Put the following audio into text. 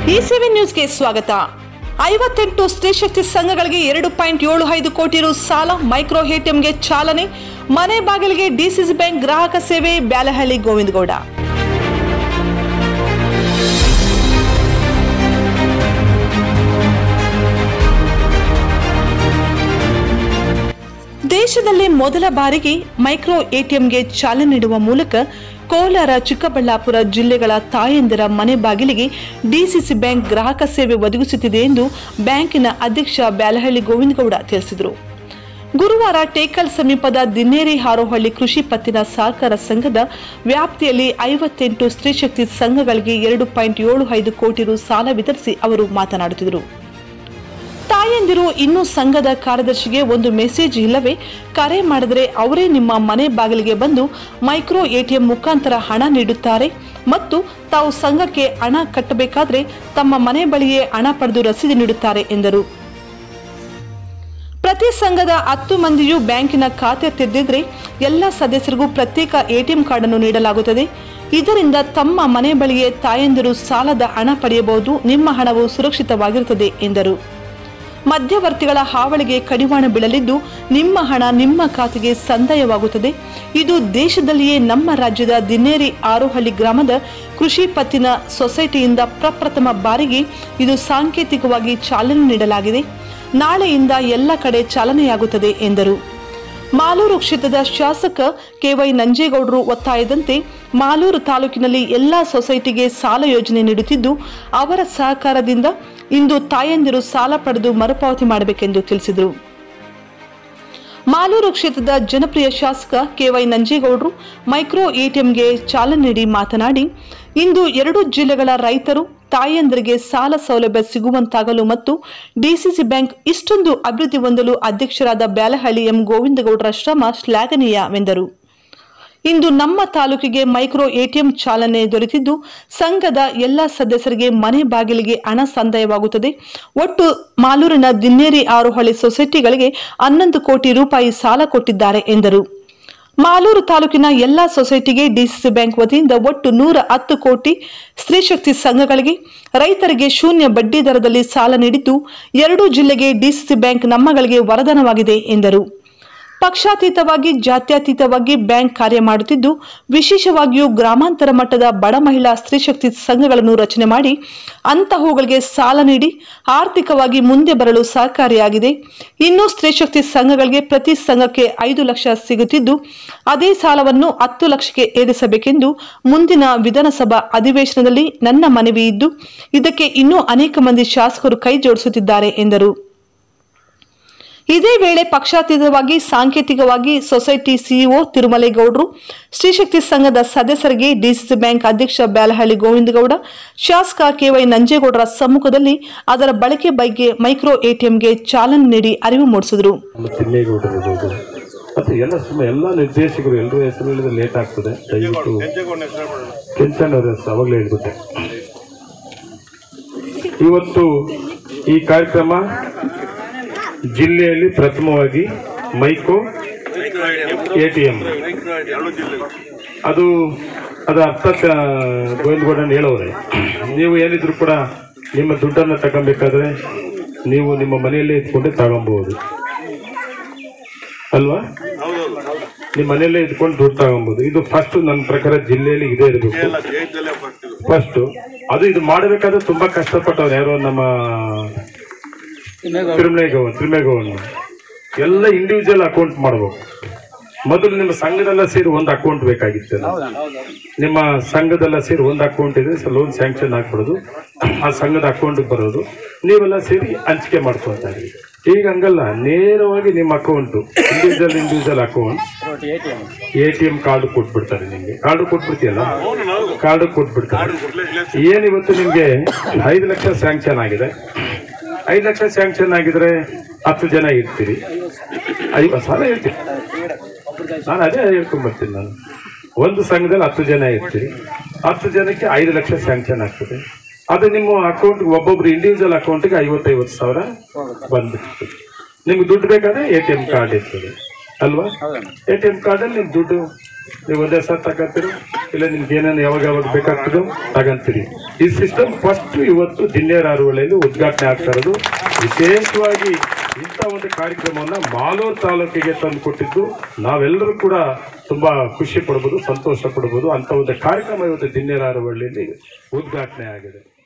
ಈ ಸೆವೆನ್ ನ್ಯೂಸ್ಗೆ ಸ್ವಾಗತ ಐವತ್ತೆಂಟು ಸ್ತ್ರೀಶಕ್ತಿ ಸಂಘಗಳಿಗೆ ಎರಡು ಪಾಯಿಂಟ್ ಏಳು ಐದು ಕೋಟಿ ರು ಸಾಲ ಮೈಕ್ರೋ ಎಟಿಎಂಗೆ ಚಾಲನೆ ಮನೆ ಬಾಗಿಲಿಗೆ ಡಿಸಿಸಿ ಬ್ಯಾಂಕ್ ಗ್ರಾಹಕ ಸೇವೆ ಬ್ಯಾಲಹಳ್ಳಿ ಗೋವಿಂದಗೌಡ ದೇಶದಲ್ಲಿ ಮೊದಲ ಬಾರಿಗೆ ಮೈಕ್ರೋ ಎಟಿಎಂಗೆ ಚಾಲನೆ ನೀಡುವ ಮೂಲಕ ಕೋಲಾರ ಚಿಕ್ಕಬಳ್ಳಾಪುರ ಜಿಲ್ಲೆಗಳ ತಾಯಂದಿರ ಮನೆ ಬಾಗಿಲಿಗೆ ಡಿಸಿಸಿ ಬ್ಯಾಂಕ್ ಗ್ರಾಹಕ ಸೇವೆ ಒದಗಿಸುತ್ತಿದೆ ಎಂದು ಬ್ಯಾಂಕಿನ ಅಧ್ಯಕ್ಷ ಬ್ಯಾಲಹಳ್ಳಿ ಗೋವಿಂದಗೌಡ ತಿಳಿಸಿದರು ಗುರುವಾರ ಟೇಕಲ್ ಸಮೀಪದ ದಿನ್ನೇರಿ ಹಾರೋಹಳ್ಳಿ ಕೃಷಿ ಪತ್ತಿನ ಸಹಕಾರ ಸಂಘದ ವ್ಯಾಪ್ತಿಯಲ್ಲಿ ಐವತ್ತೆಂಟು ಸ್ತ್ರೀಶಕ್ತಿ ಸಂಘಗಳಿಗೆ ಎರಡು ಪಾಯಿಂಟ್ ಏಳು ಐದು ಕೋಟಿ ರು ಸಾಲ ವಿತರಿಸಿ ಅವರು ಮಾತನಾಡುತ್ತಿದ್ದರು ತಾಯಂದಿರು ಇನ್ನೂ ಸಂಘದ ಕಾರ್ಯದರ್ಶಿಗೆ ಒಂದು ಮೆಸೇಜ್ ಇಲ್ಲವೇ ಕರೆ ಮಾಡಿದರೆ ಅವರೇ ನಿಮ್ಮ ಮನೆ ಬಾಗಿಲಿಗೆ ಬಂದು ಮೈಕ್ರೋ ಎಟಿಎಂ ಮುಖಾಂತರ ಹಣ ನೀಡುತ್ತಾರೆ ಮತ್ತು ತಾವು ಸಂಘಕ್ಕೆ ಹಣ ಕಟ್ಟಬೇಕಾದ್ರೆ ತಮ್ಮ ಮನೆ ಬಳಿಯೇ ಹಣ ಪಡೆದು ರಸೀದಿ ನೀಡುತ್ತಾರೆ ಎಂದರು ಪ್ರತಿ ಸಂಘದ ಹತ್ತು ಮಂದಿಯೂ ಬ್ಯಾಂಕಿನ ಖಾತೆ ತೆರೆದಿದ್ರೆ ಎಲ್ಲ ಸದಸ್ಯರಿಗೂ ಪ್ರತ್ಯೇಕ ಎಟಿಎಂ ಕಾರ್ಡ್ ಅನ್ನು ನೀಡಲಾಗುತ್ತದೆ ಇದರಿಂದ ತಮ್ಮ ಮನೆ ಬಳಿಯೇ ತಾಯಂದಿರು ಸಾಲದ ಹಣ ಪಡೆಯಬಹುದು ನಿಮ್ಮ ಹಣವು ಸುರಕ್ಷಿತವಾಗಿರುತ್ತದೆ ಎಂದರು ಮಧ್ಯವರ್ತಿಗಳ ಹಾವಳಿಗೆ ಕಡಿವಾಣ ಬೀಳಲಿದ್ದು ನಿಮ್ಮ ಹಣ ನಿಮ್ಮ ಖಾತೆಗೆ ಸಂದಾಯವಾಗುತ್ತದೆ ಇದು ದೇಶದಲ್ಲಿಯೇ ನಮ್ಮ ರಾಜ್ಯದ ದಿನ್ನೇರಿ ಆರೋಹಳ್ಳಿ ಗ್ರಾಮದ ಕೃಷಿ ಪತ್ತಿನ ಸೊಸೈಟಿಯಿಂದ ಪ್ರಪ್ರಥಮ ಬಾರಿಗೆ ಇದು ಸಾಂಕೇತಿಕವಾಗಿ ಚಾಲನೆ ನೀಡಲಾಗಿದೆ ನಾಳೆಯಿಂದ ಎಲ್ಲ ಕಡೆ ಚಾಲನೆಯಾಗುತ್ತದೆ ಎಂದರು ಮಾಲೂರು ಕ್ಷೇತ್ರದ ಶಾಸಕ ಕೆವೈ ನಂಜೇಗೌಡರು ಒತ್ತಾಯದಂತೆ ಮಾಲೂರು ತಾಲೂಕಿನಲ್ಲಿ ಎಲ್ಲಾ ಸೊಸೈಟಿಗೆ ಸಾಲ ಯೋಜನೆ ನೀಡುತ್ತಿದ್ದು ಅವರ ಸಹಕಾರದಿಂದ ಇಂದು ತಾಯಂದಿರು ಸಾಲ ಪಡೆದು ಮರುಪಾವತಿ ಮಾಡಬೇಕೆಂದು ತಿಳಿಸಿದರು ಮಾಲೂರು ಕ್ಷೇತ್ರದ ಜನಪ್ರಿಯ ಶಾಸಕ ಕೆವೈ ನಂಜೇಗೌಡರು ಮೈಕ್ರೋ ಎಟಿಎಂಗೆ ಚಾಲನೆ ನೀಡಿ ಮಾತನಾಡಿ ಇಂದು ಎರಡು ಜಿಲ್ಲೆಗಳ ರೈತರು ತಾಯಂದಿರಿಗೆ ಸಾಲ ಸೌಲಭ್ಯ ಸಿಗುವಂತಾಗಲು ಮತ್ತು ಡಿಸಿಸಿ ಬ್ಯಾಂಕ್ ಇಷ್ಟೊಂದು ಅಭಿವೃದ್ಧಿ ಹೊಂದಲು ಅಧ್ಯಕ್ಷರಾದ ಬ್ಯಾಲಹಳ್ಳಿ ಎಂ ಗೋವಿಂದಗೌಡರ ಶ್ರಮ ಶ್ಲಾಘನೀಯವೆಂದರು ಇಂದು ನಮ್ಮ ತಾಲೂಕಿಗೆ ಮೈಕ್ರೋ ಎಟಿಎಂ ಚಾಲನೆ ದೊರೆತಿದ್ದು ಸಂಘದ ಎಲ್ಲ ಸದಸ್ಯರಿಗೆ ಮನೆ ಬಾಗಿಲಿಗೆ ಹಣ ಸಂದಾಯವಾಗುತ್ತದೆ ಒಟ್ಟು ಮಾಲೂರಿನ ದಿನ್ನೇರಿ ಆರುಹಳ್ಳಿ ಸೊಸೈಟಿಗಳಿಗೆ ಹನ್ನೊಂದು ಕೋಟಿ ರೂಪಾಯಿ ಸಾಲ ಕೊಟ್ಟಿದ್ದಾರೆ ಎಂದರು ಮಾಲೂರು ತಾಲೂಕಿನ ಎಲ್ಲಾ ಸೊಸೈಟಿಗೆ ಡಿಸಿಸಿ ಬ್ಯಾಂಕ್ ವತಿಯಿಂದ ಒಟ್ಟು ನೂರ ಹತ್ತು ಕೋಟಿ ಸ್ತ್ರೀಶಕ್ತಿ ಸಂಘಗಳಿಗೆ ರೈತರಿಗೆ ಶೂನ್ಯ ಬಡ್ಡಿ ದರದಲ್ಲಿ ಸಾಲ ನೀಡಿದ್ದು ಎರಡೂ ಜಿಲ್ಲೆಗೆ ಡಿಸಿಸಿ ಬ್ಯಾಂಕ್ ನಮ್ಮಗಳಿಗೆ ವರದಾನವಾಗಿದೆ ಎಂದರು ಪಕ್ಷಾತೀತವಾಗಿ ಜಾತ್ಯತೀತವಾಗಿ ಬ್ಯಾಂಕ್ ಕಾರ್ಯ ಮಾಡುತ್ತಿದ್ದು ವಿಶೇಷವಾಗಿಯೂ ಗ್ರಾಮಾಂತರ ಮಟ್ಟದ ಬಡ ಮಹಿಳಾ ಸ್ತ್ರೀಶಕ್ತಿ ಸಂಘಗಳನ್ನು ರಚನೆ ಮಾಡಿ ಅಂತಹವುಗಳಿಗೆ ಸಾಲ ನೀಡಿ ಆರ್ಥಿಕವಾಗಿ ಮುಂದೆ ಬರಲು ಸಹಕಾರಿಯಾಗಿದೆ ಇನ್ನು ಸ್ತ್ರೀಶಕ್ತಿ ಸಂಘಗಳಿಗೆ ಪ್ರತಿ ಸಂಘಕ್ಕೆ ಐದು ಲಕ್ಷ ಸಿಗುತ್ತಿದ್ದು ಅದೇ ಸಾಲವನ್ನು ಹತ್ತು ಲಕ್ಷಕ್ಕೆ ಏರಿಸಬೇಕೆಂದು ಮುಂದಿನ ವಿಧಾನಸಭಾ ಅಧಿವೇಶನದಲ್ಲಿ ನನ್ನ ಮನವಿ ಇದ್ದು ಇದಕ್ಕೆ ಇನ್ನೂ ಅನೇಕ ಮಂದಿ ಶಾಸಕರು ಕೈ ಜೋಡಿಸುತ್ತಿದ್ದಾರೆ ಎಂದರು ಇದೇ ವೇಳೆ ಪಕ್ಷಾತೀತವಾಗಿ ಸಾಂಕೇತಿಕವಾಗಿ ಸೊಸೈಟಿ ಸಿಇಒ ತಿರುಮಲೇಗೌಡರು ಸ್ತ್ರೀಶಕ್ತಿ ಸಂಘದ ಸದಸ್ಯರಿಗೆ ಡಿಸಿಸಿ ಬ್ಯಾಂಕ್ ಅಧ್ಯಕ್ಷ ಬ್ಯಾಲಹಳ್ಳಿ ಗೋವಿಂದಗೌಡ ಶಾಸಕ ಕೆವೈ ನಂಜೇಗೌಡರ ಸಮ್ಮುಖದಲ್ಲಿ ಅದರ ಬಳಕೆ ಬಗ್ಗೆ ಮೈಕ್ರೋ ಎಟಿಎಂಗೆ ಚಾಲನೆ ನೀಡಿ ಅರಿವು ಮೂಡಿಸಿದರು ನಮ್ಮ ತಿಮ್ಮೇಗೌಡರು ಇರ್ಬೋದು ಮತ್ತು ಎಲ್ಲ ಸುಮ್ಮ ಎಲ್ಲ ನಿರ್ದೇಶಕರು ಎಲ್ಲರೂ ಹೆಸರು ಹೇಳಿದ್ರೆ ಲೇಟ್ ಆಗ್ತದೆ ದಯವಿಟ್ಟು ಕೆಂಚನ್ ಅವ್ರ ಹೆಸರು ಅವಾಗಲೇ ಹೇಳ್ಬಿಟ್ಟೆ ಇವತ್ತು ಈ ಕಾರ್ಯಕ್ರಮ ಜಿಲ್ಲೆಯಲ್ಲಿ ಪ್ರಥಮವಾಗಿ ಮೈಕೋ ಎ ಟಿ ಎಂ ಅದು ಅದು ಅರ್ಥ ಗೋವಿಂದಗೌಡನ್ ಹೇಳೋರೆ ನೀವು ಏನಿದ್ರು ಕೂಡ ನಿಮ್ಮ ದುಡ್ಡನ್ನು ತಗೊಬೇಕಾದ್ರೆ ನೀವು ನಿಮ್ಮ ಮನೆಯಲ್ಲೇ ಇಟ್ಕೊಂಡು ತಗೊಬಹುದು ಅಲ್ವಾ ನಿಮ್ಮ ಮನೆಯಲ್ಲೇ ಇಟ್ಕೊಂಡು ದುಡ್ಡು ತಗೊಬಹುದು ಇದು ಫಸ್ಟ್ ನನ್ನ ಪ್ರಕಾರ ಜಿಲ್ಲೆಯಲ್ಲಿ ಇದೇ ಇರಬೇಕು ಫಸ್ಟ್ ಅದು ಇದು ಮಾಡಬೇಕಾದ್ರೆ ತುಂಬಾ ಕಷ್ಟಪಟ್ಟವ್ರು ಯಾರೋ ನಮ್ಮ ತಿರುಮಲೇಗೌಡ ತಿರುಮೇಗೌಡ ಎಲ್ಲ ಇಂಡಿವಿಜುವಲ್ ಅಕೌಂಟ್ ಮಾಡ್ಬೇಕು ಮೊದಲು ನಿಮ್ಮ ಸಂಘದೆಲ್ಲ ಸೇರಿ ಒಂದು ಅಕೌಂಟ್ ಬೇಕಾಗಿತ್ತು ನಿಮ್ಮ ಸಂಘದೆಲ್ಲ ಸೇರಿ ಒಂದು ಅಕೌಂಟ್ ಇದೆ ಲೋನ್ ಸ್ಯಾಂಕ್ಷನ್ ಹಾಕ್ಬಿಡೋದು ಆ ಸಂಘದ ಅಕೌಂಟ್ ಬರೋದು ನೀವೆಲ್ಲ ಸೇರಿ ಹಂಚಿಕೆ ಮಾಡ್ಕೊತಾರೆ ಈಗ ಹಂಗಲ್ಲ ನೇರವಾಗಿ ನಿಮ್ಮ account individual individual account A T M card ಕೊಟ್ಬಿಡ್ತಾರೆ ನಿಮಗೆ ಕಾರ್ಡ್ ಕೊಟ್ಬಿಡ್ತೀಯಲ್ಲ ಕಾರ್ಡ್ ಕೊಟ್ಬಿಡ್ತಾರೆ ಏನಿವತ್ತು ನಿಮಗೆ ಐದು ಲಕ್ಷ ಸ್ಯಾಂಕ್ಷನ್ ಆಗಿದೆ ಐದು ಲಕ್ಷ ಸ್ಯಾಂಕ್ಷನ್ ಆಗಿದ್ರೆ ಹತ್ತು ಜನ ಇರ್ತೀರಿ ಐವತ್ತು ಸಾವಿರ ಹೇಳ್ತೀನಿ ನಾನು ಅದೇ ಹೇಳ್ಕೊಂಬರ್ತೀನಿ ನಾನು ಒಂದು ಸಂಘದಲ್ಲಿ ಹತ್ತು ಜನ ಇರ್ತೀರಿ ಹತ್ತು ಜನಕ್ಕೆ ಐದು ಲಕ್ಷ ಸ್ಯಾಂಕ್ಷನ್ ಆಗ್ತದೆ ಅದು ನಿಮ್ಮ ಅಕೌಂಟ್ ಒಬ್ಬೊಬ್ರು ಇಂಡಿವಿಜುವಲ್ ಅಕೌಂಟ್ಗೆ ಐವತ್ತೈವತ್ತು ಸಾವಿರ ಬಂದ್ಬಿಡ್ತದೆ ನಿಮ್ಗೆ ದುಡ್ಡು ಬೇಕಾದ್ರೆ ಎ ಟಿ ಎಂ ಕಾರ್ಡ್ ಇರ್ತದೆ ಅಲ್ವಾ ಎ ಟಿ ಎಂ ಕಾರ್ಡಲ್ಲಿ ನಿಮ್ಮ ದುಡ್ಡು ನೀವು ಒಂದೇ ಸಲ ತಗೊಂತೀರಿ ಇಲ್ಲ ನಿಮ್ಗೆ ಏನೇನು ಯಾವಾಗ ಯಾವಾಗ ಬೇಕಾಗ್ತದೋ ತಗೊಂತೀರಿ ಈ ಸಿಸ್ಟಮ್ ಫಸ್ಟ್ ಇವತ್ತು ದಿನ್ನೇರ ಅರವಳ್ಳಿಯಲ್ಲಿ ಉದ್ಘಾಟನೆ ಆಗ್ತಾ ಇರೋದು ವಿಶೇಷವಾಗಿ ಇಂಥ ಒಂದು ಕಾರ್ಯಕ್ರಮವನ್ನ ಮಾಲೂರು ತಾಲೂಕಿಗೆ ತಂದು ಕೊಟ್ಟಿದ್ದು ನಾವೆಲ್ಲರೂ ಕೂಡ ತುಂಬಾ ಖುಷಿ ಪಡ್ಬೋದು ಸಂತೋಷ ಪಡ್ಬೋದು ಅಂತ ಒಂದು ಕಾರ್ಯಕ್ರಮ ಇವತ್ತು ದಿನ್ನೇರ ಅರವಳ್ಳಿಯಲ್ಲಿ ಉದ್ಘಾಟನೆ ಆಗಿದೆ